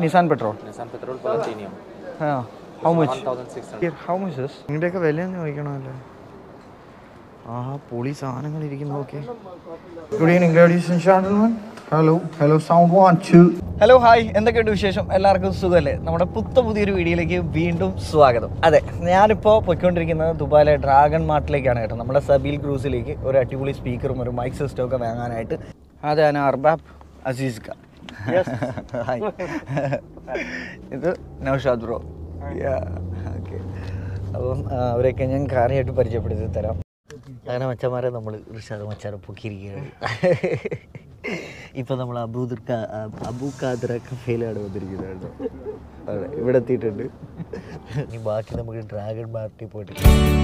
Nissan petrol Nissan Petrol Platinum. ആ how much 1600. How much this നിങ്ങളുടെയൊക്കെ വില ഒന്ന് ചോദിക്കണമല്ലോ ആ പൊളി സാധനങ്ങൾ ഇരിക്കുന്നു okay good evening ladies and gentlemen hello hello sound one two hello hi എന്തൊക്കെയുണ്ട് വിശേഷം എല്ലാവർക്കും സുഖമല്ലേ നമ്മുടെ പുത്ത പുതിയൊരു വീഡിയോയിലേക്ക് വീണ്ടും സ്വാഗതം അതെ ഞാനിപ്പോൾ പൊയ്ക്കൊണ്ടിരിക്കുന്നത് ദുബായിലെ ഡ്രാഗൺ മാർട്ടിലേക്കാണ് കേട്ടോ നമ്മുടെ സബീൽ ക്രൂസിലേക്ക് ഒരു അടിപൊളി സ്പീക്കറും ഒരു മൈക്ക് സിസ്റ്റം ഒക്കെ വാങ്ങാനായിട്ട് അതാണ് അർബാബ് അസീസ് ഖാൻ ഹായ് ഇത് നൗഷാദ് ബ്രോ ഓക്കെ അപ്പം ആ, അവരെയൊക്കെ ഞാൻ കാര്യമായിട്ട് പരിചയപ്പെടുത്തി തരാം അങ്ങനെ മച്ചന്മാരെ നമ്മൾ ഋഷാദ് മച്ചാരെ പൊക്കിയിരിക്കുകയാണ് ഇപ്പം നമ്മൾ അബൂദർ അബൂ ഖാദറ കഫേയിലാണ് വന്നിരിക്കുന്നത് കേട്ടോ അതെ ഇവിടെ എത്തിയിട്ടുണ്ട് ഇനി ബാക്കി നമുക്ക് ഡ്രാഗൺ പാർട്ടി പോയിട്ട്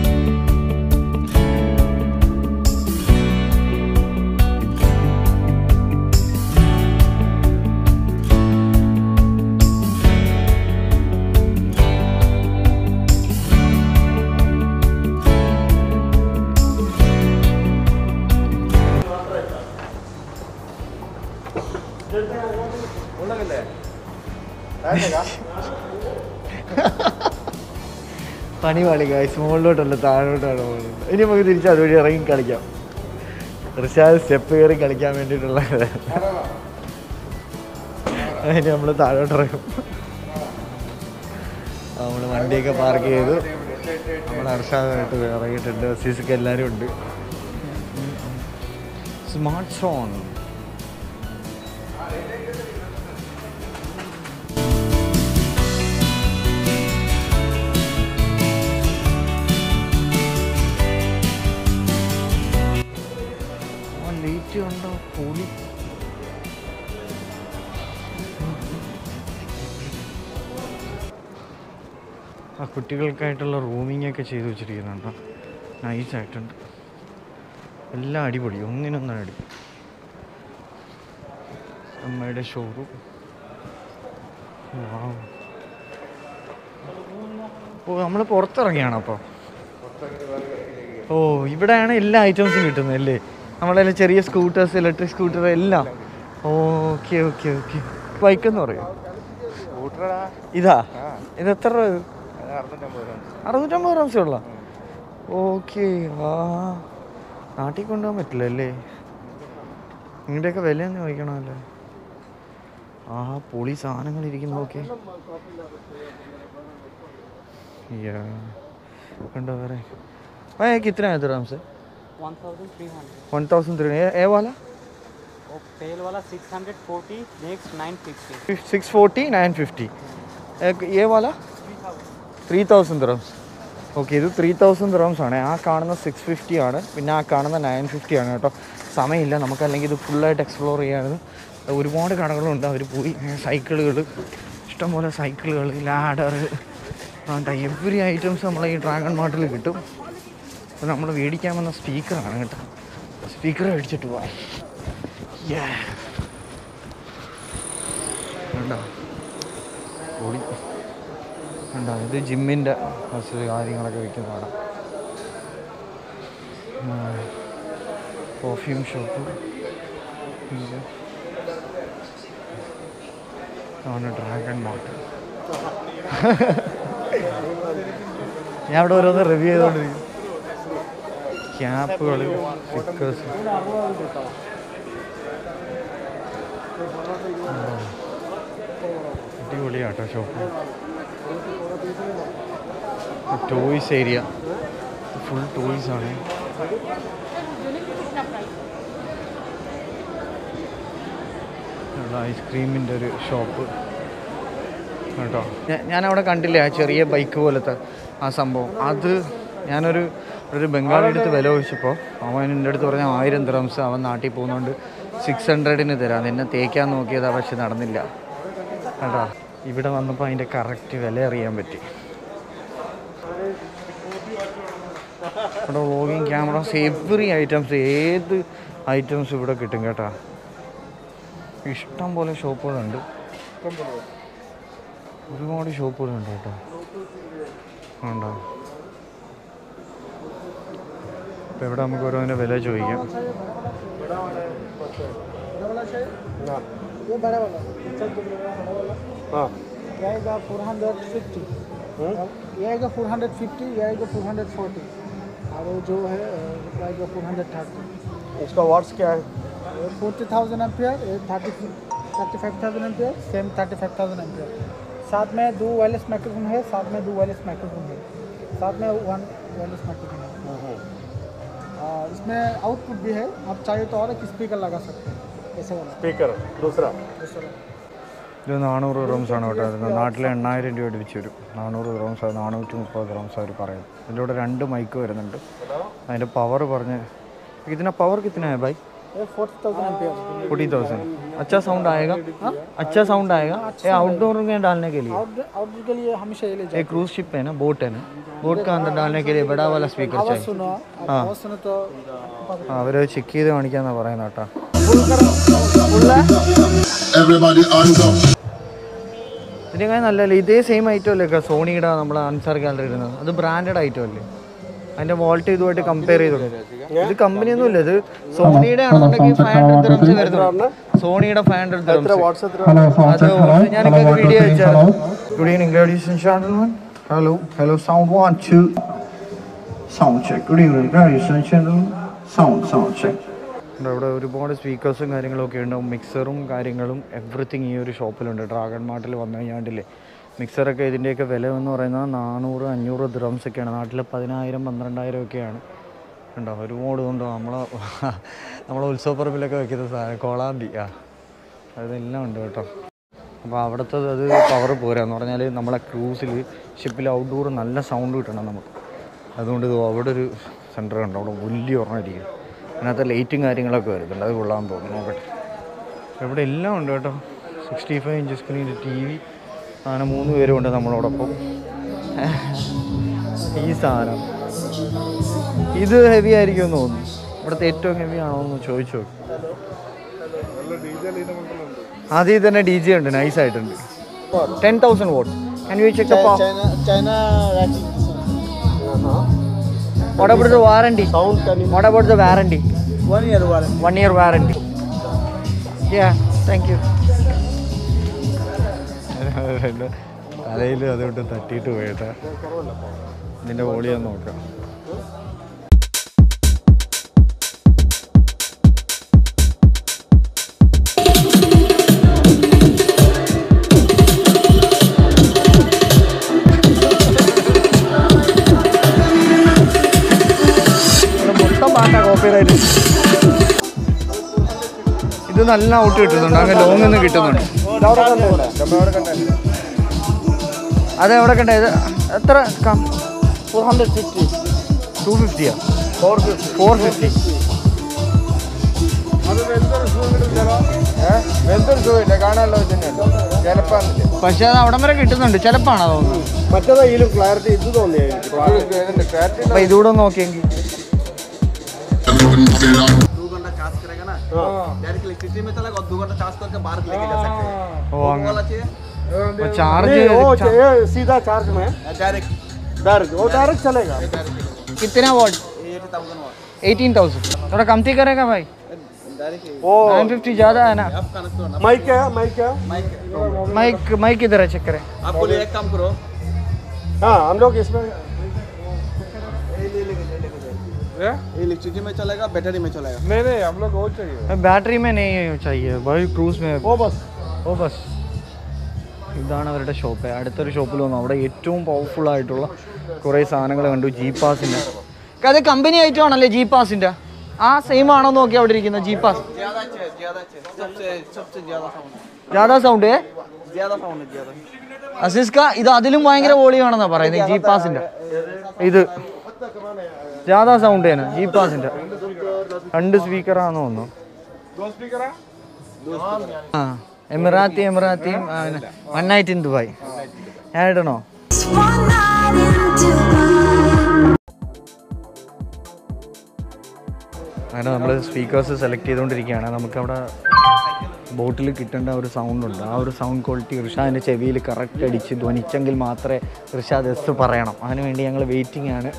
പണി പാളി കായ്സ് മുകളിലോട്ടല്ല താഴോട്ടാണ് പോകുന്നത് ഇനി നമുക്ക് തിരിച്ച് അതുവഴി ഇറങ്ങി കളിക്കാം ഋഷാദ് സ്റ്റെപ്പ് കയറി കളിക്കാൻ വേണ്ടിയിട്ടുള്ള അതിന് നമ്മൾ താഴോട്ട് ഇറങ്ങും നമ്മൾ വണ്ടിയൊക്കെ പാർക്ക് ചെയ്തു നമ്മൾ ഹർഷാദായിട്ട് ഇറങ്ങിയിട്ടുണ്ട് സീസൊക്കെ എല്ലാവരും ഉണ്ട് സ്മാർട്ട് ഫോൺ ലേറ്റ് ഉണ്ടോ പൊളി ആ കുട്ടികൾക്കായിട്ടുള്ള റൂമിംഗ് ഒക്കെ ചെയ്ത് വെച്ചിരിക്കുന്നുണ്ടോ നൈസായിട്ടുണ്ട് എല്ലാം അടിപൊളി ഒന്നിനൊന്നും അടി അമ്മയുടെ ഷോറൂം ഓ നമ്മൾ പുറത്തിറങ്ങിയാണോ അപ്പോൾ ഓ ഇവിടെയാണ് എല്ലാ ഐറ്റംസും കിട്ടുന്നത് അല്ലേ നമ്മളതിൽ ചെറിയ സ്കൂട്ടേഴ്സ് ഇലക്ട്രിക് സ്കൂട്ടർ എല്ലാം ഓക്കെ ഓക്കെ ഓക്കെ ബൈക്ക് എന്ന് പറയും ഇതാ ഇത് എത്ര രൂപ ഇത്? അറുന്നൂറ്റമ്പത് റംസേ ഉള്ള ഓക്കെ ആ നാട്ടിൽ കൊണ്ടുപോകാൻ പറ്റില്ല അല്ലേ നിങ്ങളുടെയൊക്കെ വില ഒന്ന് ചോദിക്കണമല്ലേ ആ പൊളി സാധനങ്ങൾ ഇരിക്കുന്നു ഓക്കെ കണ്ടോ വേറെ भाई कितना है दिरहम से 1300 वन थाउजेंड थ्री ए वाला और पहले वाला 640 next 950 six forty nine fifty ये वाला ത്രീ തൗസൻഡ് ദിറംസ് ഓക്കെ ഇത് ത്രീ തൗസൻഡ് ദിറംസ് ആണ് ആ കാണുന്ന സിക്സ് ഫിഫ്റ്റി ആണ് പിന്നെ ആ കാണുന്ന നയൻ ഫിഫ്റ്റി ആണ് കേട്ടോ സമയമില്ല നമുക്ക് അല്ലെങ്കിൽ ഇത് ഫുള്ളായിട്ട് എക്സ്പ്ലോർ ചെയ്യാനും ഒരുപാട് കടകളുണ്ട് അവർ പോയി സൈക്കിളുകൾ ഇഷ്ടംപോലെ സൈക്കിളുകൾ ലാഡർ വേണ്ട എവറി ഐറ്റംസ് നമ്മളെ ഈ ഡ്രാഗൺ മാർട്ടിൽ കിട്ടും അപ്പോൾ നമ്മൾ മേടിക്കാൻ വന്ന സ്പീക്കറാണ് കേട്ടോ സ്പീക്കർ മേടിച്ചിട്ട് പോയി കണ്ടോ പൊളി കണ്ടോ ഇത് ജിമ്മിൻ്റെ ബസ് കാര്യങ്ങളൊക്കെ വിൽക്കുന്നതാണ് പെർഫ്യൂം ഷോപ്പ് ആണ് ഡ്രാഗൺ മാർട്ട് ഞാൻ ഇവിടെ ഓരോന്ന് റിവ്യൂ ചെയ്തുകൊണ്ടിരിക്കും ക്യാപ്പുകൾ സ്റ്റിക്കേഴ്സ് അടിപൊളിയാട്ടോ shop toys area full toys ആണ് ഐസ്ക്രീമിൻ്റെ ഒരു ഷോപ്പ് കേട്ടോ ഞാ- ഞാനവിടെ കണ്ടില്ലേ ആ ചെറിയ ബൈക്ക് പോലത്തെ ആ സംഭവം അത് ഞാനൊരു ഒരു ബംഗാളിയുടെ അടുത്ത് വില ചോദിച്ചപ്പോൾ അവൻ എൻ്റെ അടുത്ത് പറഞ്ഞ ആയിരം ദ്രംസ് അവൻ നാട്ടിൽ പോകുന്നതുകൊണ്ട് സിക്സ് ഹൺഡ്രഡിന് തരാം നിന്നെ തേക്കാൻ നോക്കിയതാ പക്ഷെ നടന്നില്ല കേട്ടോ ഇവിടെ വന്നപ്പോൾ അതിൻ്റെ കറക്റ്റ് വില അറിയാൻ പറ്റി ഇവിടെ വ്ളോഗിങ് ക്യാമറാസ് എവറി ഐറ്റംസ് ഏത് ഐറ്റംസ് ഇവിടെ കിട്ടും കേട്ടോ ഇഷ്ടം പോലെ ഷോപ്പുകളുണ്ട് ഒരുപാട് ഷോപ്പുകളുണ്ട് കേട്ടോ ഉണ്ടോ അപ്പോൾ ഇവിടെ നമുക്ക് ഓരോന്നിൻ്റെ വില ചോദിക്കാം हाँ ये आएगा फोर हंड्रेड फिफ्टी ये आएगा फोर हंड्रेड फिफ्टी ये आएगा फोर हंड्रेड फोर्टी और वो जो है अ, वो आएगा फोर हंड्रेड थर्टी इसका वाट्स क्या है forty thousand ampere thirty thirty five thousand ampere same thirty five thousand ampere साथ में दो वायरलेस माइक्रोफोन है साथ में दो वायरलेस माइक्रोफोन है साथ में वन वायरलेस माइक्रोफोन है और इसमें आउटपुट भी है आप चाहिए तो और एक स्पीकर लगा सकते हैं ऐसे वाला स्पीकर दूसरा दूसरा ഇത് നാനൂറ് റൂംസ് ആണ് കേട്ടോ ഇത് നാട്ടിൽ എണ്ണായിരം രൂപ അടുപ്പിച്ച് വരും നാനൂറ് റൂംസ് അത് നാനൂറ്റി മുപ്പത് റൂംസ് അവർ പറയും ഇതിൻ്റെ കൂടെ രണ്ട് മൈക്ക് വരുന്നുണ്ട് അതിൻ്റെ പവർ പറഞ്ഞ് ഇതിൻ്റെ പവർ കിतना है भाई ये forty thousand ampere forty thousand अच्छा साउंड आएगा अच्छा साउंड आएगा ये आउटडोर में डालने के लिए आउटडोर आउटडोर के लिए हमेशा ये ले जाओ ये क्रूज शिप है ना बोट है ना बोट का अंदर डालने के लिए बड़ा वाला स्पीकर आवाज़ चाहिए सुनो आप आवाज़ सुनो तो पता- ആ അവരത് ചെക്ക് ചെയ്ത് കാണിക്കാന്നാ പറയുന്നത് കേട്ടോ Everybody hands up. ഇതിനേക്കാൾ നല്ലല്ലേ ഇതേ സെയിം ഐറ്റം അല്ലേ സോണിയുടെ നമ്മൾ അൻസാർ ഗാലറി ഇടുന്നത് അത് ബ്രാൻഡഡ് ഐറ്റം അല്ലേ അതിന്റെ വോൾട്ട് ഇതുമായിട്ട് കമ്പയർ ചെയ്തു ഇത് കമ്പനി ഒന്നും ഇല്ല ഇത് സോണിയുടെ ആണെന്നുണ്ടെങ്കിൽ ഫൈവ് ഹൺഡ്രഡ് ദിറംസ് വരുന്നുണ്ട് സോണിയുടെ ഫൈവ് ഹൺഡ്രഡ് ദിറംസ് അത് ഞാനൊക്കെ വീഡിയോ അയച്ചായിരുന്നു good evening ladies and gentlemen hello hello sound one two sound check good evening ladies and gentlemen sound sound check ഇവിടെ ഒരുപാട് സ്പീക്കേഴ്സും കാര്യങ്ങളൊക്കെ ഉണ്ട് മിക്സറും കാര്യങ്ങളും എവറിത്തിങ് ഈ ഒരു ഷോപ്പിലുണ്ട് ഡ്രാഗൺ മാർട്ടിൽ വന്നു കഴിഞ്ഞാണ്ടില്ലേ മിക്സറൊക്കെ ഇതിൻ്റെയൊക്കെ വില എന്ന് പറയുന്നത് നാനൂറ് അഞ്ഞൂറ് ദ്രംസ് ഒക്കെയാണ് നാട്ടിൽ പതിനായിരം പന്ത്രണ്ടായിരം ഒക്കെയാണ് ഉണ്ടോ ഒരുപാട് ഉണ്ട് നമ്മളെ നമ്മളെ ഉത്സവപ്പറമ്പിലൊക്കെ വെക്കുന്ന സാധനം കോളാമ്പി ആ അതെല്ലാം ഉണ്ട് കേട്ടോ അപ്പോൾ അവിടുത്തെ അത് പവർ പോരാന്ന് പറഞ്ഞാൽ നമ്മളെ ക്രൂസിൽ ഷിപ്പിൽ ഔട്ട്ഡോർ നല്ല സൗണ്ട് കിട്ടണം നമുക്ക് അതുകൊണ്ട് ഇത് അവിടെ ഒരു സെൻറ്റർ കണ്ടോ അവിടെ വലിയ ഒരെണ്ണം ഇരിക്കും അതിനകത്ത് ലൈറ്റും കാര്യങ്ങളൊക്കെ വരുന്നുണ്ട് അത് കൊള്ളാൻ തോന്നുന്നു നോക്കട്ടെ ഇവിടെ എല്ലാം ഉണ്ട് കേട്ടോ sixty five inch screen T V അങ്ങനെ മൂന്ന് പേരുണ്ട് നമ്മളോടൊപ്പം ഈ സാധനം ഇത് ഹെവി ആയിരിക്കുമെന്ന് തോന്നുന്നു ഇവിടുത്തെ ഏറ്റവും ഹെവി ആണോ എന്ന് ചോദിച്ചു നോക്കി ആദ്യം തന്നെ ഡി ജെ ഉണ്ട് നൈസ് ആയിട്ടുണ്ട് ten thousand watt can you check the power China China Raji what about the warranty sound का नहीं what about the warranty one year warranty one year warranty yeah thank you തലയിൽ അതുകൊണ്ട് തട്ടിയിട്ട് പോയിട്ടാ ഇതിൻ്റെ volume നോക്കാം ഇവിടെ മൊത്തം പാട്ടാ കോപ്പിറൈറ്റ് ഇത് നല്ല ഔട്ട് കിട്ടുന്നുണ്ട് അങ്ങനെ ലോങ് നിന്ന് കിട്ടുന്നുണ്ട് അത് എവിടെ കണ്ട ഇത് എത്ര ഫോർ ഹൺഡ്രഡ് ഫിഫ്റ്റി ടു ഫിഫ്റ്റിയാ ഫോർ ഫിഫ്റ്റി ഫോർ ഫിഫ്റ്റി കാണാനല്ലോ ചിലപ്പാന്നില്ലേ പക്ഷെ അത് അവിടം വരെ കിട്ടുന്നുണ്ട് ചിലപ്പാണോ തോന്നുന്നത് മറ്റേതാ ഇതിലും ക്ലാരിറ്റി ഇത് തോന്നിയായിരിക്കും ക്ലാരിറ്റി അപ്പൊ ഇതുകൂടെ ഒന്ന് നോക്കിയെങ്കിൽ ഓ അങ്ങനെ ചാർജ് सीधा चार्ज में डायरेक्ट डायरेक्ट वो डायरेक्ट चलेगा कितना वॉट एटीन थाउजेंड थोड़ा कमती करेगा भाई वो नाइन फिफ्टी ज़्यादा है ना माइक क्या है माइक क्या माइक माइक इधर है चेक करें हाँ हम लोग इसमें इलेक्ट्रिसिटी में चलेगा बैटरी में चलेगा नहीं नहीं हम लोग वो चाहिए बैटरी में नहीं चाहिए भाई क्रूज में वो बस ഓ ബസ് ഇതാണ് അവരുടെ ഷോപ്പ് അടുത്തൊരു ഷോപ്പിൽ വന്നു അവിടെ ഏറ്റവും പവർഫുൾ ആയിട്ടുള്ള കുറേ സാധനങ്ങൾ കണ്ടു ജി പാസിൻ്റെ അത് കമ്പനി ഐറ്റം ആണല്ലേ ജി പാസിൻ്റെ ആ സെയിം ആണോ നോക്കി അവിടെ ഇരിക്കുന്ന ജി പാസ് ज्यादा अच्छे ज्यादा अच्छे सबसे सबसे ज्यादा साउंड ജാഥാ സൗണ്ട് ज्यादा साउंड है ज्यादा അസിസ്ക ഇത് അതിലും ഭയങ്കര വോളിയാണെന്നാ പറയുന്നത് ജി പാസിൻ്റെ ഇത് ജാഥാ സൗണ്ട് തന്നെ ജി പാസിൻ്റെ രണ്ട് സ്പീക്കറാണെന്ന് തോന്നുന്നു ആ എമിറാത്തി എമിറാത്തിയും വൺ നൈറ്റ് ഇൻ ദുബായ് ഞാൻ ഇടണോ One night in Dubai. അങ്ങനെ നമ്മൾ സ്പീക്കേഴ്സ് സെലക്ട് ചെയ്തുകൊണ്ടിരിക്കുകയാണ് നമുക്കവിടെ ബോട്ടിൽ കിട്ടേണ്ട ഒരു സൗണ്ട് ഉണ്ട് ആ ഒരു സൗണ്ട് ക്വാളിറ്റി ഋഷാദിൻ്റെ ചെവിയിൽ കറക്റ്റ് അടിച്ച് ധ്വനിച്ചെങ്കിൽ മാത്രമേ ഋഷാദ് എസ് പറയണം അതിനുവേണ്ടി ഞങ്ങൾ വെയിറ്റിംഗ് ആണ്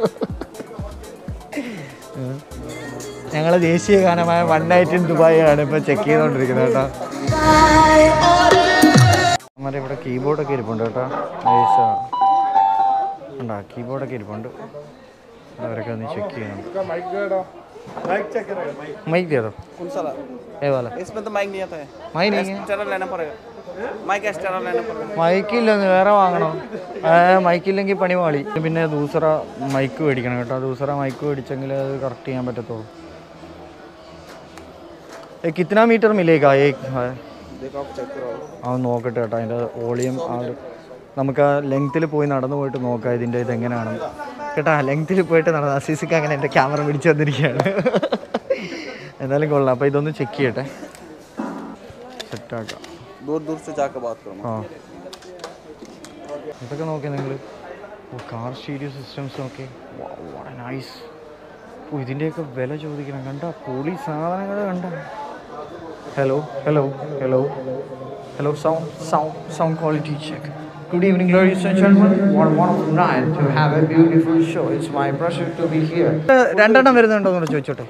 ഞങ്ങൾ ദേശീയ ഗാനമായ വൺ നൈറ്റ് ഇൻ ദുബായ് ആണ് ഇപ്പോൾ ചെക്ക് ചെയ്തുകൊണ്ടിരിക്കുന്നത് കേട്ടോ മറ്റേ ഇവിടെ കീബോർഡൊക്കെ ഇരിപ്പുണ്ട് കേട്ടോ നൈസ് ഉണ്ടാ കീബോർഡൊക്കെ ഇരിപ്പുണ്ട് അവരൊക്കെ ഒന്ന് ചെക്ക് ചെയ്യണം माइक दे दो कौन सा ला? ये वाला इसमें तो माइक नहीं आता है माइक नहीं है एक्स्ट्रा लेना पड़ेगा माइक एक्स्ट्रा लेना पड़ेगा മൈക്കില്ലെന്ന് വേറെ വാങ്ങണം ഏ മൈക്കില്ലെങ്കിൽ പണി പാളി പിന്നെ ദൂസറ മൈക്ക് മേടിക്കണം കേട്ടോ ദൂസറ മൈക്ക് മേടിച്ചെങ്കിൽ അത് കറക്റ്റ് ചെയ്യാൻ പറ്റത്തുള്ളൂ ഏ കിത്തന മീറ്റർ മില്ലേക്കാ ഏ देखो आप चेक करो അവൻ നോക്കട്ടെ കേട്ടോ അതിൻ്റെ വോളിയം ആ ഒരു നമുക്ക് ആ ലെങ്ത്തിൽ പോയി നടന്നു പോയിട്ട് നോക്കാം ഇതിൻ്റെ ഇത് എങ്ങനെയാണ് കേട്ടാ ലെങ്ത്തിൽ പോയിട്ട് നടന്നു അസീസിക്ക് അങ്ങനെ എൻ്റെ ക്യാമറ പിടിച്ചു വന്നിരിക്കുകയാണ് എന്തായാലും കൊള്ളാം അപ്പോൾ ഇതൊന്ന് ചെക്ക് ചെയ്യട്ടെ സെറ്റാക്കാം दूर दूर से जाकर बात करो ആ ഇതൊക്കെ നോക്കിയാൽ നിങ്ങൾ കാർ സ്റ്റീരിയോ സിസ്റ്റംസ് നോക്കി നൈസ് ഓ ഇതിൻ്റെയൊക്കെ വില ചോദിക്കണം കണ്ട പൊളി സാധനങ്ങൾ കണ്ട hello hello hello hello sound sound sound quality check Good evening, ladies and gentlemen. One one of nine to have a beautiful show. It's my pleasure to be here. രണ്ടെണ്ണം വരുന്നുണ്ടോ എന്ന് ചോദിച്ചോട്ടെ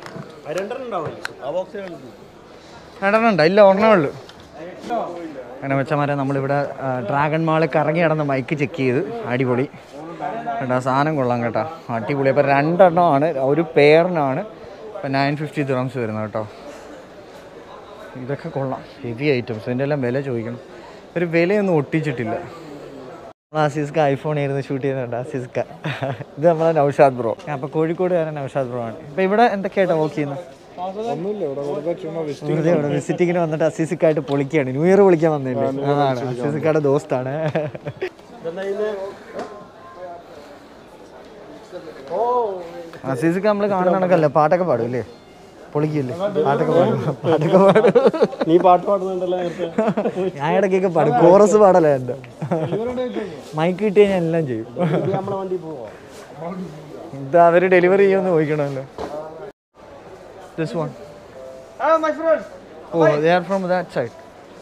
രണ്ടെണ്ണം ഉണ്ടോ ഇല്ല ഒരെണ്ണേ ഉള്ളൂ അങ്ങനെ വെച്ചമാരെ നമ്മളിവിടെ ആ, ഡ്രാഗൺ മാളിൽ കറങ്ങി നടന്ന മൈക്ക് ചെക്ക് ചെയ്ത് അടിപൊളി കേട്ടോ സാധനം കൊള്ളാം കേട്ടോ അടിപൊളി അപ്പോൾ രണ്ടെണ്ണമാണ് ഒരു പെയറിനാണ് ഇപ്പം നയൻ ഫിഫ്റ്റി ദ്രംസ് വരുന്നത് കേട്ടോ ഇതൊക്കെ കൊള്ളാം ഹെവി ഐറ്റംസ് ഇതിൻ്റെ എല്ലാം വില ചോദിക്കണം ഒരു വിലയൊന്നും ഒട്ടിച്ചിട്ടില്ല നമ്മൾ അസീസ്ക ഐഫോൺ ആയിരുന്നു ഷൂട്ട് ചെയ്യുന്നുണ്ട് അസീസ്ക ഇത് നമ്മളെ നൗഷാദ് ബ്രോ അപ്പോൾ കോഴിക്കോടുകാരൻ നൗഷാദ് ബ്രോ ആണ് ഇപ്പോൾ ഇവിടെ എന്തൊക്കെയായിട്ടാണ് വർക്ക് ചെയ്യുന്നത് വെറുതെ ഇവിടെ വിസിറ്റിങ്ങിന് വന്നിട്ട് അസീസിക്കായിട്ട് പൊളിക്കുകയാണ് ന്യൂ ഇയർ പൊളിക്കാൻ വന്നില്ലേ അതാണ് അസീസിക്കയുടെ ദോസ്താണ് അസീസിക്ക നമ്മൾ കാണുന്ന കണക്കല്ല പാട്ടൊക്കെ പാടും അല്ലേ പൊളിക്കില്ലേ പാട്ടൊക്കെ പാടും പാട്ടൊക്കെ പാടും നീ പാട്ട് പാടുന്നുണ്ടല്ലോ ഞാൻ ഇടയ്ക്കൊക്കെ പാടും കോറസ് പാടല്ലേ എൻ്റെ മൈക്ക് കിട്ടി കഴിഞ്ഞാൽ എല്ലാം ചെയ്യും നമ്മളെ വണ്ടി പോവോ ഇത് അവര് ഡെലിവറി ചെയ്യുമെന്ന് ചോദിക്കണമല്ലോ this one Oh, they are from that side.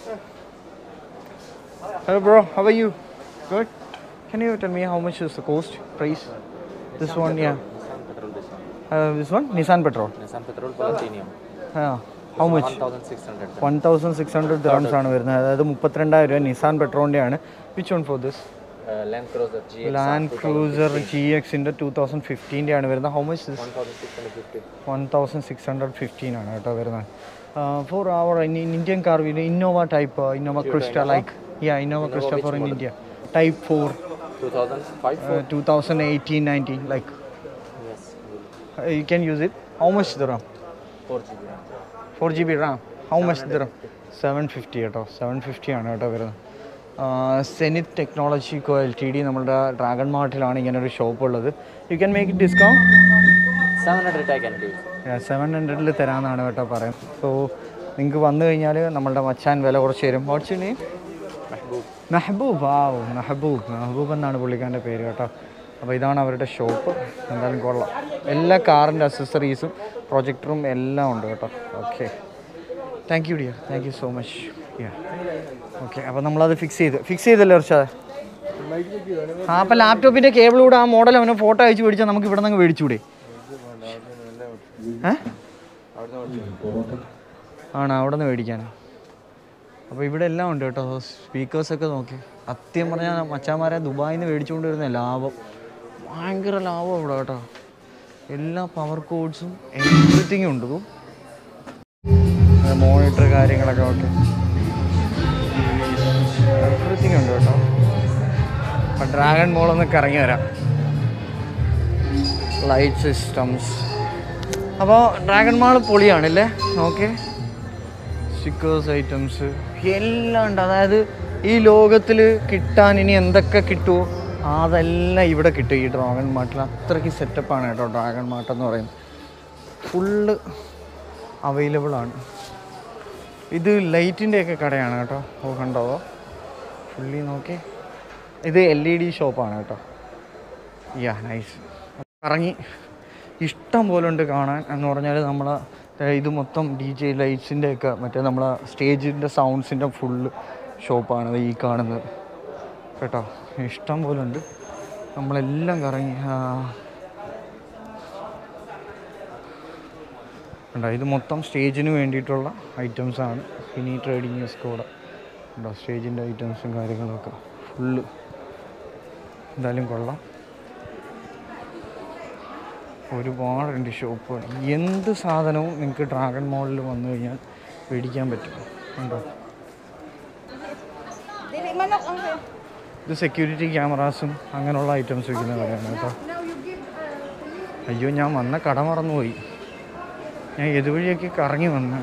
Hello, bro. How are you? Good. Can you tell me how much is the cost, price? This one, yeah. Uh, this one, Nissan Petrol. Nissan Petrol Platinum. Yeah. How much? 1600. One thousand six hundred dirhams ആണ് വരുന്നത് അതായത് മുപ്പത്തിരണ്ടായിരം രൂപ Nissan പെട്രോളിൻ്റെ ആണ് which one for this Uh, Land Cruiser GX. Land Cruiser G എക്സിൻ്റെ two thousand ഫിഫ്റ്റീൻ്റെ ആണ് വരുന്നത് how much this 1650. One thousand six hundred fifteen ആണ് കേട്ടോ വരുന്നത് for our Indian car Innova type Innova Crysta like yeah Innova Crysta for in India type for 2005. Two thousand eighteen nineteen like Yes. U can use it how much dirham 4 GB. Four G B RAM how much dirham seven fifty കേട്ടോ seven fifty ആണ് കേട്ടോ വരുന്നത് Zenith technology co L T D നമ്മുടെ Dragon മാർട്ടിലാണ് ഇങ്ങനെ ഒരു shop ഉള്ളത് you can make it discount 700 I can give. Seven ഹൺഡ്രഡിൽ തരാമെന്നാണ് കേട്ടോ പറയുന്നത് സോ നിങ്ങൾക്ക് വന്നു കഴിഞ്ഞാൽ നമ്മളുടെ മച്ചാൻ വില കുറച്ച് തരും വാട്സ് നെയിം മെഹബൂബ് ആ മെഹബൂബ് മെഹബൂബ് എന്നാണ് പുള്ളിക്കാരൻ്റെ പേര് കേട്ടോ അപ്പോൾ ഇതാണ് അവരുടെ ഷോപ്പ് എന്തായാലും കൊള്ളാം എല്ലാ കാറിൻ്റെ അക്സസറീസും പ്രൊജക്ടറും എല്ലാം ഉണ്ട് കേട്ടോ okay thank you dear thank you so much yeah okay അപ്പോൾ നമ്മളത് ഫിക്സ് ചെയ്ത് ഫിക്സ് ചെയ്തല്ലേ അർഷാദ് ആ അപ്പോൾ ലാപ്ടോപ്പിൻ്റെ കേബിളൂടെ ആ മോഡൽ അവനെ ഫോട്ടോ അയച്ച് മേടിച്ചാൽ നമുക്ക് ഇവിടെ നിന്ന് മേടിച്ചൂടെ ഏ ആണോ അവിടെ നിന്ന് മേടിക്കാനാ അപ്പോൾ ഇവിടെ എല്ലാം ഉണ്ട് കേട്ടോ സ്പീക്കേഴ്സൊക്കെ നോക്കി സത്യം പറഞ്ഞാൽ മച്ചാന്മാരെ ദുബായിൽ നിന്ന് മേടിച്ചുകൊണ്ട് വരുന്ന ലാഭം ഭയങ്കര ലാഭം ഇവിടെ കേട്ടോ എല്ലാ പവർ കോഡ്സും എവറിത്തിങ്ങും ഉണ്ട് മോണിറ്റർ കാര്യങ്ങളൊക്കെ ഓക്കെ എവറിത്തിങ് ഉണ്ട് കേട്ടോ അപ്പം ഡ്രാഗൺ മോളൊന്ന് കറങ്ങി വരാം ലൈറ്റ് സിസ്റ്റംസ് അപ്പോൾ ഡ്രാഗൺ മാൾ പൊളിയാണല്ലേ ഓക്കെ സ്റ്റിക്കേഴ്സ് ഐറ്റംസ് എല്ലാം ഉണ്ട് അതായത് ഈ ലോകത്തിൽ കിട്ടാൻ ഇനി എന്തൊക്കെ കിട്ടുമോ അതെല്ലാം ഇവിടെ കിട്ടും ഈ ഡ്രാഗൺ മാർട്ടിൽ അത്രയ്ക്ക് സെറ്റപ്പാണ് കേട്ടോ ഡ്രാഗൺ മാർട്ട് എന്ന് പറയുന്നത് ഫുള്ള് അവൈലബിൾ ആണ് ഇത് ലൈറ്റിൻ്റെയൊക്കെ കടയാണ് കേട്ടോ ഓ കണ്ടോ ഫുള്ളി നോക്കി ഇത് എൽ ഇ ഡി ഷോപ്പാണ് കേട്ടോ യാ നൈസ് കറങ്ങി ഇഷ്ടം പോലെ ഉണ്ട് കാണാൻ എന്ന് പറഞ്ഞാൽ നമ്മളെ ഇത് മൊത്തം ഡി ജെ ലൈറ്റ്സിൻ്റെ ഒക്കെ മറ്റേ നമ്മളെ സ്റ്റേജിൻ്റെ സൗണ്ട്സിൻ്റെ ഫുള്ള് ഷോപ്പാണ് ഈ കാണുന്നത് കേട്ടോ ഇഷ്ടം പോലെ ഉണ്ട് നമ്മളെല്ലാം കറങ്ങി ആ. കണ്ടോ ഇത് മൊത്തം സ്റ്റേജിന് വേണ്ടിയിട്ടുള്ള ഐറ്റംസാണ് ഫിനി ട്രേഡിങ് സ്കൂടെ ഉണ്ടോ സ്റ്റേജിൻ്റെ ഐറ്റംസും കാര്യങ്ങളൊക്കെ ഫുള്ള് എന്തായാലും കൊള്ളാം ഒരുപാടുണ്ട് ഷോപ്പുകൾ എന്ത് സാധനവും നിങ്ങൾക്ക് ഡ്രാഗൺ മോളിൽ വന്നു കഴിഞ്ഞാൽ മേടിക്കാൻ പറ്റും ഉണ്ടോ ഇത് സെക്യൂരിറ്റി ക്യാമറാസും അങ്ങനെയുള്ള ഐറ്റംസ് വയ്ക്കുന്ന കടയാണ് കേട്ടോ അയ്യോ ഞാൻ വന്ന കട മറന്നുപോയി ഞാൻ ഇതുവഴിയൊക്കെ കറങ്ങി വന്ന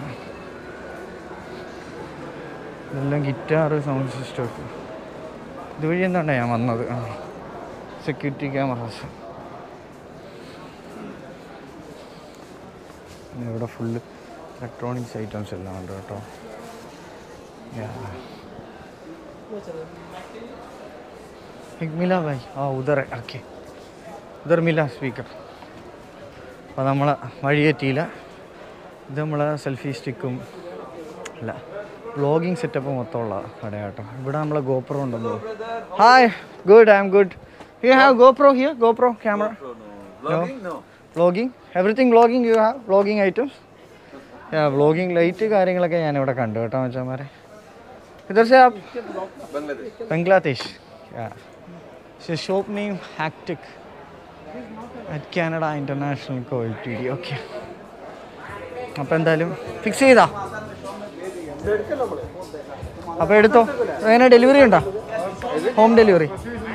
ഇതെല്ലാം ഗിറ്റാറ് സൗണ്ട് സിസ്റ്റം ഒക്കെ ഇതുവഴി എന്താണ് ഞാൻ വന്നത് ആ സെക്യൂരിറ്റി ക്യാമറാസ് ഇവിടെ ഫുള്ള് ഇലക്ട്രോണിക്സ് ഐറ്റംസ് എല്ലാം ഉണ്ട് കേട്ടോ Yeah. एक मिला भाई हाँ उधर है ओके ഉദർ മില്ല സ്പീക്കർ അപ്പോൾ നമ്മൾ വഴിയെത്തിയില്ല ഇത് നമ്മളെ സെൽഫി സ്റ്റിക്കും അല്ല വ്ളോഗിങ് സെറ്റപ്പ് മൊത്തമുള്ള കടയാട്ടോ ഇവിടെ നമ്മളെ ഗോപ്രോ ഉണ്ടെന്ന് hi good I'm good you have GoPro here GoPro camera vlogging everything vlogging you have vlogging items vlogging light കാര്യങ്ങളൊക്കെ ഞാനിവിടെ കണ്ടു കേട്ടോ മച്ചാമാരെ इधर से आप बांग्लादेश या shop name hectic at Canada international quality ഡി ഓക്കെ അപ്പോൾ എന്തായാലും ഫിക്സ് ചെയ്താ അപ്പോൾ എടുത്തോ എങ്ങനെ ഡെലിവറി ഉണ്ടോ ഹോം ഡെലിവറി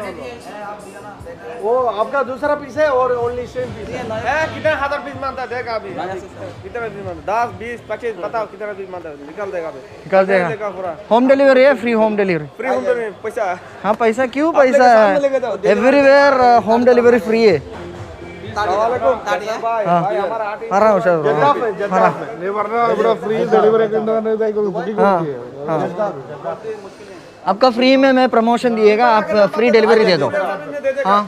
वो आपका दूसरा पीस है और ओनली सेम पीस है कितना हजार पीस मानता है देगा अभी कितना पीस मानता दस बीस पच्चीस बताओ कितना पीस मानता है निकाल देगा अभी निकाल देगा देगा पूरा होम डिलीवरी है free home delivery free home delivery पैसा हाँ पैसा क्यों पैसा सामने लेके जाओ, है एवरीवेयर होम डिलीवरी फ्री है वालेकुम भाई हाँ भाई हमारा आर्टिस्ट പറ ഉഷാ പറ ഇവിടെ ഫ്രീ ഡെലിവറി ഒക്കെ ഉണ്ടെന്ന് ബുക്കിംഗ് हाँ हाँ आपका फ्री में मैं प्रमोशन दिएगा आप फ्री डिलीवरी दे दो हाँ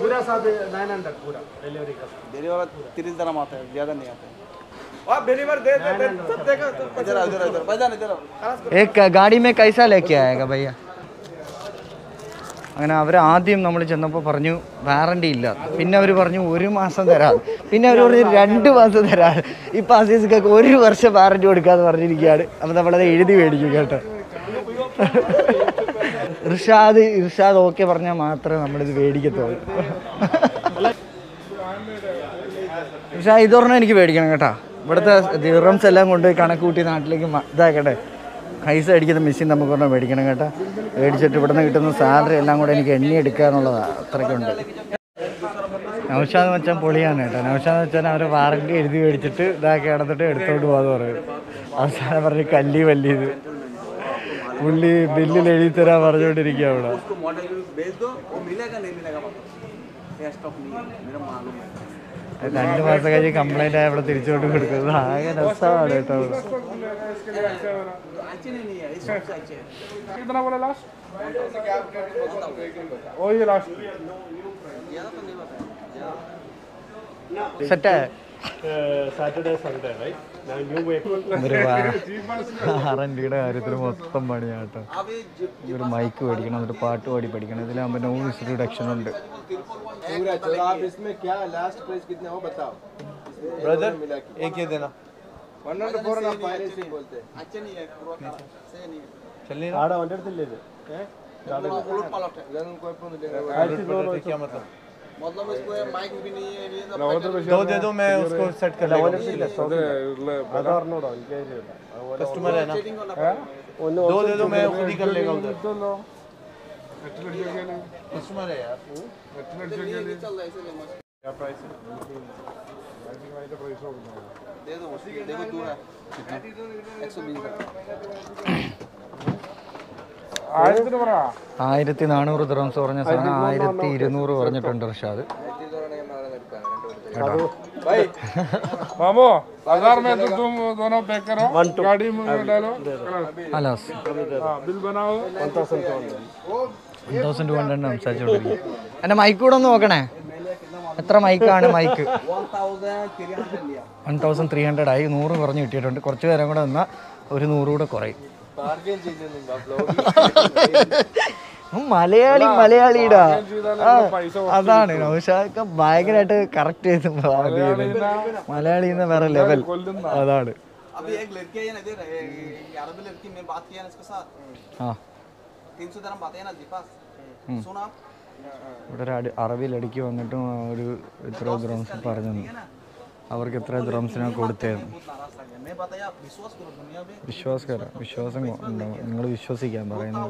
डेलीवर तीस ग्राम आता है ज्यादा नहीं आता है आप डिलीवर दे दे दे सब देगा सब इधर आओ, इधर आओ, इधर भाईजान इधर आओ। एक गाड़ी में कैसा लेके आएगा भैया അങ്ങനെ അവർ ആദ്യം നമ്മൾ ചെന്നപ്പോൾ പറഞ്ഞു വാറണ്ടി ഇല്ല പിന്നെ അവർ പറഞ്ഞു ഒരു മാസം തരാം പിന്നെ അവർ പറഞ്ഞു രണ്ട് മാസം തരാം ഇപ്പം അസീസ്ക്കൊക്കെ ഒരു വർഷം വാറണ്ടി കൊടുക്കാന്ന് പറഞ്ഞിരിക്കുകയാണ് അപ്പം നമ്മളത് എഴുതി മേടിക്കും കേട്ടോ ഇർഷാദ് ഇർഷാദ് ഓക്കെ പറഞ്ഞാൽ മാത്രമേ നമ്മളിത് മേടിക്കത്തുള്ളൂ പക്ഷേ ഇതൊരെണ്ണം എനിക്ക് മേടിക്കണം കേട്ടോ ഇവിടുത്തെ ദിറംസ് എല്ലാം കൊണ്ടുപോയി കണക്ക് കൂട്ടി നാട്ടിലേക്ക് മ- ഇതാക്കട്ടെ പൈസ അടിക്കുന്ന മെഷീൻ നമുക്ക് ഒരെണ്ണം മേടിക്കണം കേട്ടോ മേടിച്ചിട്ട് ഇവിടുന്ന് കിട്ടുന്ന സാലറി എല്ലാം കൂടെ എനിക്ക് എണ്ണി എടുക്കാന്നുള്ളതാണ് അത്രയ്ക്കുണ്ട് നൗഷാദ് മച്ചാൻ പൊളിയാണ് കേട്ടോ നൗഷാദ് മച്ചാൻ അവർ വാറണ്ടി എഴുതി മേടിച്ചിട്ട് ഇതാക്കി നടന്നിട്ട് എടുത്തോണ്ട് പോകാന്ന് പറയും അവസാനം പറഞ്ഞ് കല്ലി വല്ലിയത് പുള്ളി ബില്ലിൽ എഴുതി തരാൻ പറഞ്ഞുകൊണ്ടിരിക്കുക അവിടെ उसको मॉडल भेज दो वो मिलेगा नहीं मिलेगा मतलब ये स्टॉक नहीं है मेरा मालूम है രണ്ട് മാസം കഴിഞ്ഞ് കംപ്ലൈന്റ് ആയ ഇവിടെ തിരിച്ചുകൊണ്ട് കൊടുക്കുന്നത് ആകെ രസമാണ് കേട്ടോ അവിടെ. अच्छे नहीं है इस शॉप से अच्छे है कितना बोला लास्ट वही लास्ट ज्यादा तो नहीं बताया set Saturday, Sunday, right? Now new way. ഒരു ആറൻറ്റിയുടെ കാര്യത്തിൽ മൊത്തം പണിയാണ് കേട്ടോ अब ये जो ഒരു മൈക്ക് മേടിക്കണം എന്നിട്ട് പാട്ട് പാടി പഠിക്കണം ഇതിലാകുമ്പോൾ നോയിസ് റിഡക്ഷൻ ഉണ്ട് पूरा चलो आप इसमें क्या लास्ट प्राइस कितना हो बताओ ब्रदर एक ये देना वन हंड्रेड फोर आप पहले से ही बोलते हैं अच्छे नहीं है पूरा खराब सही नहीं है चलिए आड़ा हंड्रेड से ले दे उलट पलट है जन कोई पता नहीं क्या मतलब मतलब इसको ये माइक भी नहीं है ये सब दो दे दो मैं उसको सेट कर कस्टमर है ना दो दे दो मैं खुद ही कर लेगा उधर कस्टमर है यार नहीं चल रहा है इसीलिए मस्त दे दो देखो दूर है एक सौ बीस ആയിരത്തി നാനൂറ് ദിറംസ് പറഞ്ഞ സാധനം ആയിരത്തി ഇരുന്നൂറ് പറഞ്ഞിട്ടുണ്ട് ഋഷാദ് भाई मामो हजार में तो तुम दोनों पैक करो गाड़ी में डालो അലാസ് हाँ, बिल बनाओ വൺ തൗസൻഡ് ടു ഹൺഡ്രഡ് സംസാരിച്ചുകൊണ്ടിരിക്കും എൻ്റെ മൈക്ക് കൂടെ ഒന്ന് നോക്കണേ എത്ര മൈക്കാണ് mike one thousand three hundred ആയി നൂറ് കുറഞ്ഞ് കിട്ടിയിട്ടുണ്ട് കുറച്ച് പേരും കൂടെ നിന്നാൽ ഒരു നൂറ് കൂടെ കുറയും ഉം, മലയാളി മലയാളിടാ ആ, അതാണ് നൗഷാദൊക്കെ ഭയങ്കരമായിട്ട് കറക്റ്റ് ചെയ്ത് മലയാളി എന്ന വേറെ ലെവൽ അതാണ് अभी एक लड़की है ना इधर ये अरबी लड़की मैं बात किया ना इसके साथ ആ तीन सौ दरम आते हैं ना जी पास सुना आप ഇവിടെ ഒരു അടി- അറബിയിലടിക്ക് വന്നിട്ടും ഒരു ഇത്ര ദ്രോംസ് പറഞ്ഞു അവർക്ക് എത്ര ദ്രോംസിനാണ് കൊടുത്തതെന്ന് बहुत नाराज था मैं बताया आप विश्वास करो दुनिया में വിശ്വാസകര വിശ്വാസം ഉണ്ടാവും നിങ്ങൾ വിശ്വസിക്കാൻ പറയുന്നത്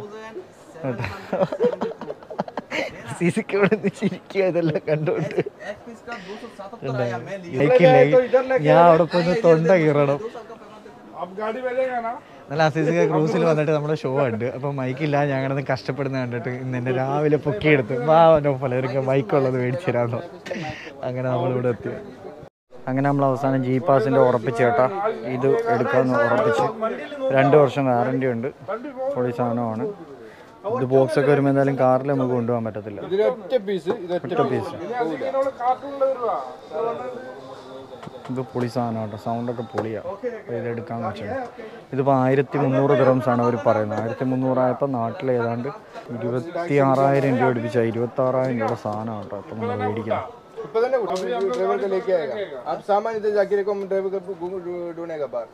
സി സി ഇവിടെ നിന്ന് ചിരിക്കുക ഇതെല്ലാം കണ്ടോണ്ട് एक पीस का दो सौ सतहत्तर आया मैं लिया ലൈക്കില്ലേ ഞാൻ അവിടെ പോയി തൊണ്ട കീറണം दो साल का पेमेंट अब गाड़ी मिलेगा ना നല്ല അസീസിക ക്രൂസിൽ വന്നിട്ട് നമ്മുടെ ഷോ ഉണ്ട് അപ്പോൾ മൈക്കില്ല ഞാൻ കിടന്ന് കഷ്ടപ്പെടുന്ന കണ്ടിട്ട് ഇന്ന് എന്നെ രാവിലെ പൊക്കിയെടുത്ത് വാ നോപ്പല എനിക്ക് മൈക്കുള്ളത് മേടിച്ചു തരാമെന്ന് അങ്ങനെ നമ്മളിവിടെ എത്തി അങ്ങനെ നമ്മൾ അവസാനം ജി പാസിൻ്റെ ഉറപ്പിച്ച് കേട്ടാ ഇത് എടുക്കാമെന്ന് ഉറപ്പിച്ച് രണ്ട് വർഷം വാറണ്ടി ഉണ്ട് പൊളി സാധനമാണ് ഇത് ബോക്സ് ഒക്കെ വരുമ്പോൾ എന്തായാലും കാറിൽ നമുക്ക് കൊണ്ടുപോകാൻ പറ്റത്തില്ല ഒറ്റ പീസ് ഇത് ഒറ്റ പീസ് കാർട്ടൂണിൽ വരുവാ ഇത് പൊളി സാധനം കേട്ടോ സൗണ്ടൊക്കെ പൊളിയാണ് അപ്പോൾ ഇത് എടുക്കാന്ന് വെച്ചാൽ ഇതിപ്പോൾ ആയിരത്തി മുന്നൂറ് ദിറംസ് ആണ് അവർ പറയുന്നത് ആയിരത്തി മുന്നൂറായപ്പോൾ നാട്ടിൽ ഏതാണ്ട് ഇരുപത്തി ആറായിരം രൂപ അടുപ്പിച്ച ഇരുപത്തി ആറായിരം രൂപ സാധനം കേട്ടോ അപ്പോൾ നമ്മൾ മേടിക്കണം इतना തന്നെ ड्राइवर को लेके आएगा आप सामान इधर जाके रखो हम ड्राइवर को ढूंढेगा बाहर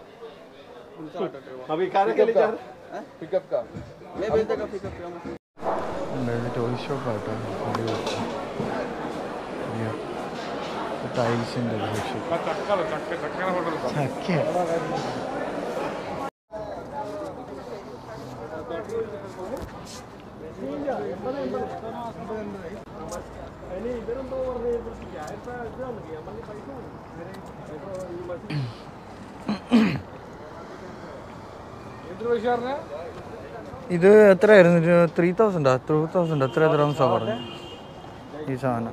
अभी कार के लिए पिकअप का मैं भेज देगा पिकअप पे हम എന്തായാലും ടോയ് ഷോപ്പാട്ടോ ടൈൽസിൻ്റെ ചക്ക ഇത് എത്രയായിരുന്നു ത്രീ തൗസൻഡോ ത്രീ തൗസൻഡ് എത്ര ദ്രംസാ പറഞ്ഞു ഈ സാധനം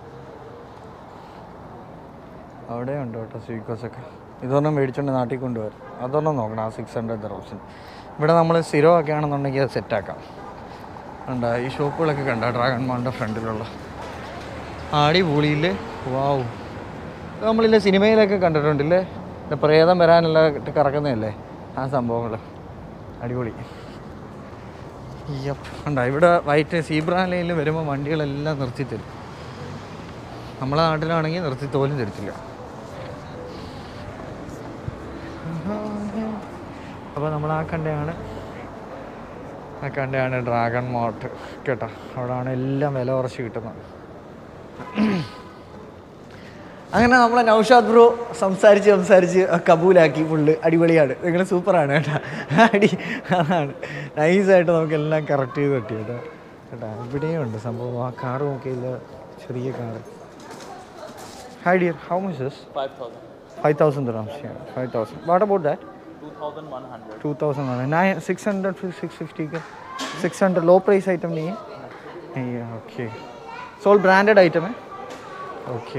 അവിടെ ഉണ്ട് കേട്ടോ സ്വീക്കോസൊക്കെ ഇതൊരെണ്ണം മേടിച്ചോണ്ട് നാട്ടിൽ കൊണ്ടുവരും അതൊരെണ്ണം നോക്കണം ആ സിക്സ് ഹൺഡ്രഡ് ദ്രംസിന് ഇവിടെ നമ്മൾ സ്ഥിരമൊക്കെ ആണെന്നുണ്ടെങ്കിൽ അത് സെറ്റാക്കാം ഉണ്ട് ഈ ഷോപ്പുകളൊക്കെ കണ്ട ഡ്രാഗൺ മാളിൻ്റെ ഫ്രണ്ടിലുള്ള അടിപൊളിയിൽ വാവ് ഇത് നമ്മളില്ലേ സിനിമയിലൊക്കെ കണ്ടിട്ടുണ്ടല്ലേ ഇല്ല പ്രേതം വരാനുള്ള കറക്കുന്നതല്ലേ ആ സംഭവങ്ങൾ അടിപൊളി യപ്പ് ഉണ്ടോ ഇവിടെ വൈറ്റ് സീബ്ര ലൈനിൽ വരുമ്പോൾ വണ്ടികളെല്ലാം നിർത്തി തരും നമ്മളെ നാട്ടിലാണെങ്കിൽ നിർത്തി തോലും തരത്തില്ല അപ്പോൾ നമ്മൾ ആ കണ്ടയാണ് ആ കണ്ടയാണ് ഡ്രാഗൺ മോട്ട് കേട്ടോ അവിടെയാണ് എല്ലാം വില കുറച്ച് കിട്ടുന്നത് അങ്ങനെ നമ്മളെ നൗഷാദ് ബ്രോ സംസാരിച്ച് സംസാരിച്ച് കബൂലാക്കി ഫുള്ള് അടിപൊളിയാണ് നിങ്ങൾ സൂപ്പറാണ് കേട്ടോ അടി അതാണ് നൈസായിട്ട് നമുക്ക് എല്ലാം കറക്റ്റ് ചെയ്ത് കിട്ടി കേട്ടോ കേട്ടോ ഇവിടെയും ഉണ്ട് സംഭവം ആ കാറ് നോക്കിയില്ല ചെറിയ car hi dear how much this 5000. Five thousand dirhams five thousand what about that 2100. Two thousand वाला नाइन सिक्स हंड्रेड फिर सिक्स फिफ्टी का six hundred low price item नहीं है नहीं है ओके सोल ब्रांडेड आइटम है ഓക്കെ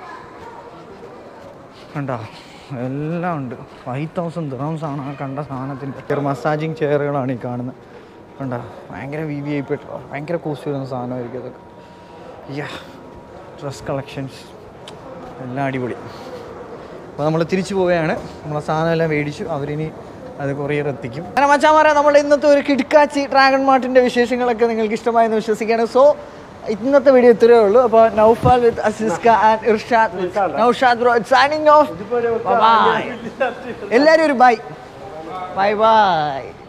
കണ്ടോ എല്ലാം ഉണ്ട് ഫൈവ് തൗസൻഡ് ദിറംസ് ആണ് ആ കണ്ട സാധനത്തിൻ്റെ ചെറു മസാജിങ് ചെയറുകളാണ് ഈ കാണുന്നത് കണ്ടോ ഭയങ്കര വി വി ഐ പി ഭയങ്കര കോസ്റ്റ് വരുന്ന സാധനമായിരിക്കും അതൊക്കെ യാ ഡ്രസ് കളക്ഷൻസ് എല്ലാം അടിപൊളി അപ്പോൾ നമ്മൾ തിരിച്ചു പോവുകയാണ് നമ്മളെ സാധനം എല്ലാം മേടിച്ചു അവരിനി അത് കൊറിയർ എത്തിക്കും അങ്ങനെ മച്ചാമാരെ നമ്മുടെ ഇന്നത്തെ ഒരു കിടക്കാച്ചി ഡ്രാഗൺ മാർട്ടിൻ്റെ വിശേഷങ്ങളൊക്കെ നിങ്ങൾക്ക് ഇഷ്ടമായെന്ന് വിശ്വസിക്കുകയാണ് സോ ഇന്നത്തെ വീഡിയോ ഇത്രയേ ഉള്ളൂ അപ്പോൾ Naufal with Aziska and Irshad with Naushad bro signing off bye എല്ലാവരും ഒരു ബൈ ബൈ ബൈ